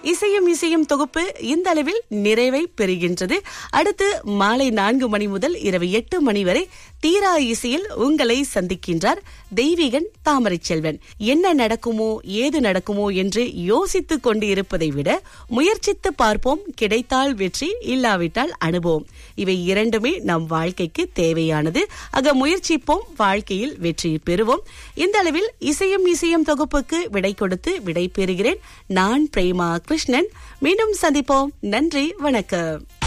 இசையும் இசையும் தொகுப்பு இந்த அளவில் நிறைவை பெறுகின்றது அடுத்து மாலை நான்கு மணி முதல் இரவு எட்டு மணி வரை தீரா இசையில் உங்களை சந்திக்கின்றார் தெய்வீகன் தாமரை செல்வன் என்ன நடக்குமோ ஏது நடக்குமோ என்று யோசித்துக் கொண்டு இருப்பதை விட முயற்சித்து பார்ப்போம் கிடைத்தால் வெற்றி இல்லாவிட்டால் அனுபவம் இவை இரண்டுமே நம் வாழ்க்கைக்கு தேவையானது ஆக முயற்சிப்போம் வாழ்க்கையில் வெற்றி பெறுவோம் இந்த அளவில் இசையும் இசையும் தொகுப்புக்கு விடை கொடுத்து விடை பெறுகிறேன் நான் பிரேமா கிருஷ்ணன் மீண்டும் சந்திப்போம் நன்றி வணக்கம்